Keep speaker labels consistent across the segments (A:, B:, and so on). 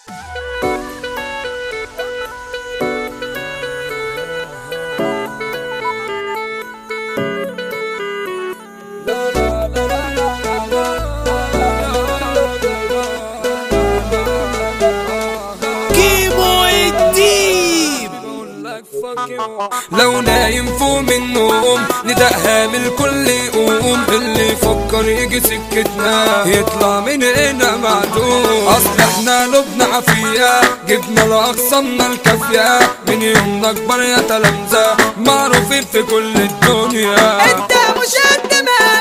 A: كيمو الديب
B: لو نايم فوق من النوم ندقها من الكل يقوم اللي يفكر يجي سكتنا يطلع من هنا معدوم اصل احنا لبنا عافية جبنا لاقصانا الكافية من يومنا كبر يا تلامذة معروفين في كل الدنيا
C: انت مش قد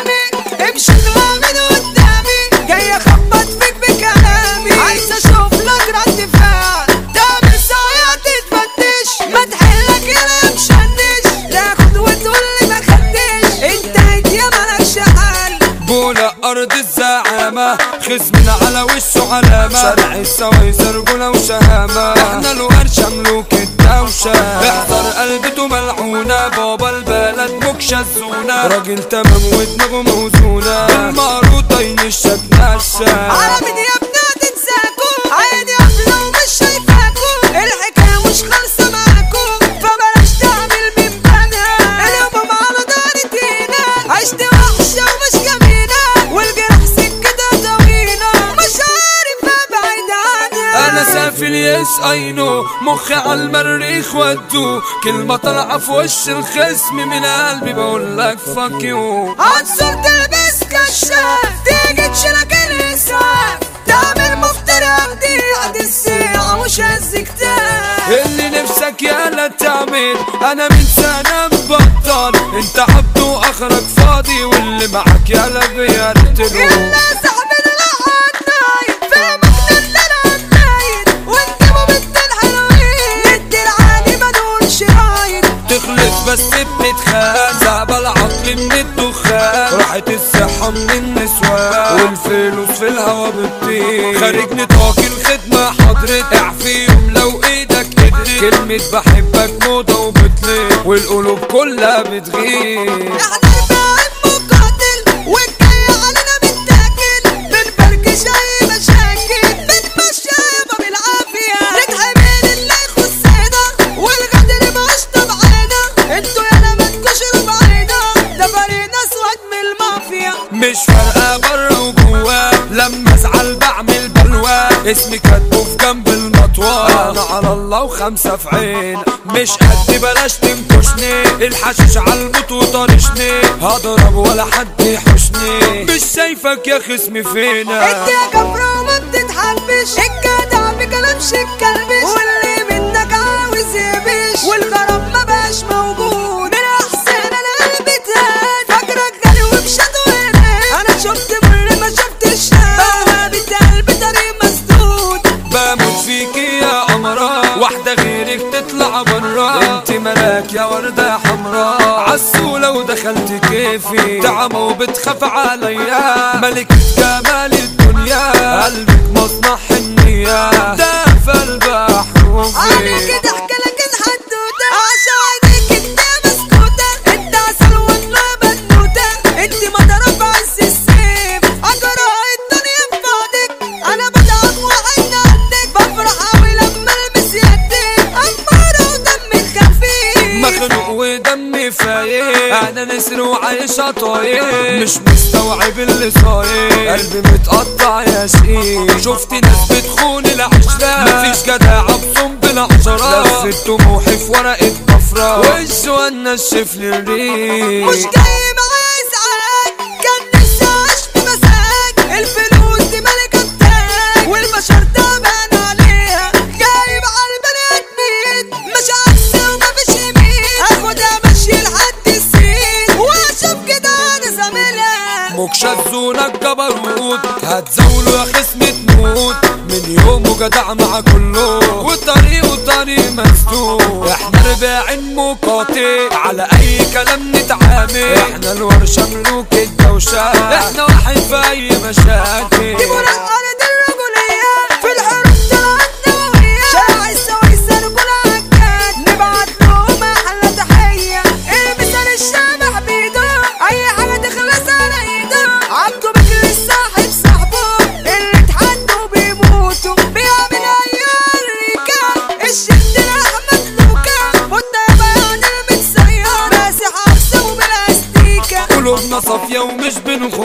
C: مامي امشي اطلع من قدامي جاي اخبط فيك بكلامي عايز اشوف لك رد فعل تعمل ساعة تتفتش ما تحلك يا مشنش تاخد وتقول لي ما خدتش انت يا مالكش حل
B: بولا ارض الزعامة خصمنا على وشه علامة شارع السويس رجولة وشهامة احنا الورشة ملوك الدوشة احضر قلبته ملعونة بابا البلد مكشة الزونة راجل تمام ودماغه موزونة بالمعروضة ينشك نشة
C: على مين يا ابني تنساكو عادي قافلة ومش شايفاكو الحكاية مش خالصة معاكو فبلاش تعمل من بنا اليوم على دار تينا عشت وحشة ومش جميلة والجرح سكتها طويلة مش عارف ابعد عنها
B: انا سافل يس اي نو مخي على المريخ ودو كلمة طالعة في وش الخصم من قلبي بقول لك فاك يو
C: عنصر تلبس كشاف تيجي تشيلك الاسعاف تعمل مفترق دي عد الساعة مش هز كتاف
B: اللي نفسك يالا تعمل انا من سنة مبطل انت عبد واخرك فاضي واللي معك يالا بيرتلو
C: يلا صاحبنا لحد نايم فاهمك ان انا نايم وانت ممثل حلوين ندي العالي ما نقولش رايد
B: تخلص بس بنتخان زعب العقل من الدخان راحت الصحة من النسوان والفلوس في الهوا بتطير خارج نطاق الخدمة حضرتك اعفي يوم لو ايدك قدرت كلمة بحبك موضة وبتلف والقلوب كلها بتغير
C: احنا الباعد مقاتل والجاي علينا متاكل بنفركش اي مشاكل بنمشي يابا بالعافية نتحمل اللي يخصنا والغدر مش طبعنا انتوا يالا ما تكشروا بعينا ده فريق اسود من المافيا
B: مش فارقة برا وجوا لما ازعل بعمل بلوى اسمي كاتبه في جنب المطوى انا على الله وخمسة في عين مش قد بلاش تنكشني الحشيش على الموت وطرشني هضرب ولا حد يحوشني مش شايفك يا خصمي فينا
C: انت يا كفرة ما بتتحبش الجدع بكلامش الكلبش واللي منك عاوز يبش والغرام ما بقاش موجود من احسن انا قلبي تهان فاكرك غالي وبشد وهنان انا شفت مر ما شفتش بوابة قلبي طريق مسدود
B: بموت فيكي يا قمرة واحدة غيرك تطلع برا انت ملاك يا وردة حمراء عسولة ودخلت كيفي تعمى وبتخاف عليا ملكة جمال الدنيا قلبك مصنع حنية ده في البحر
C: انا كده احكي لك الحدوته عشان عينيك انت مسكوته انت عسل والله بنوته انت مضرب عز السيف اجرى الدنيا في بعدك انا بتعب وعين عندك بفرح اوي لما المس يدك امارة ودمي خفيف
B: مخنوق ودمي فايق انا نسر وعايشة طايق مش مستوعب اللي صاير قلبي متقطع يا شقيق شفت ناس بتخون العشرة مفيش جدع بصم بالعشرة لفت طموحي في ورقة مفرق والجوان نشف لي الريق
C: مش جاي معايا ازعاج كان نفسي اعيش بمزاج الفلوس دي ملكة بتاج والبشر تعبان عليها جايب على البني ادمين مش عكس ومفيش يمين اخدها ماشي لحد السين واشوف كده انا زميلها
B: مكشة زونك جبروت هتزولوا يا خصم تموت من يومه جدع مع كله وطريقه طريق مسدود احنا رباعين مقاطع على اي كلام نتعامل احنا الورشة ملوك الدوشة احنا واحد في اي مشاكل
C: دي مرقرة الرجولية في الحروب طلعت نووية شارع السويس رجولة عجاد نبعت لهم أحلى تحية المثال الشبح بيده أي حاجة تخلص على إيده عبده بكر الصاحب صاحبه اللي اتحدوا بيموتوا بيعمل أي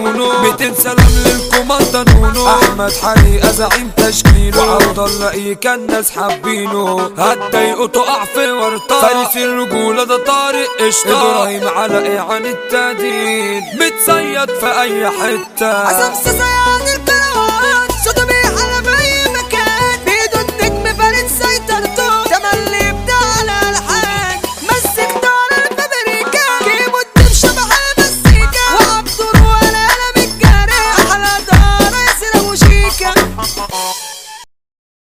B: نونو 200 سلام للكوماندا نونو احمد حريقه زعيم تشكيله وعبد الله ايه كان ناس حابينه هتضايقه تقع في ورطه فارس الرجوله ده طارق قشطه ابراهيم على ايه عن التهديد متصيد في اي حته
C: عصام صاصا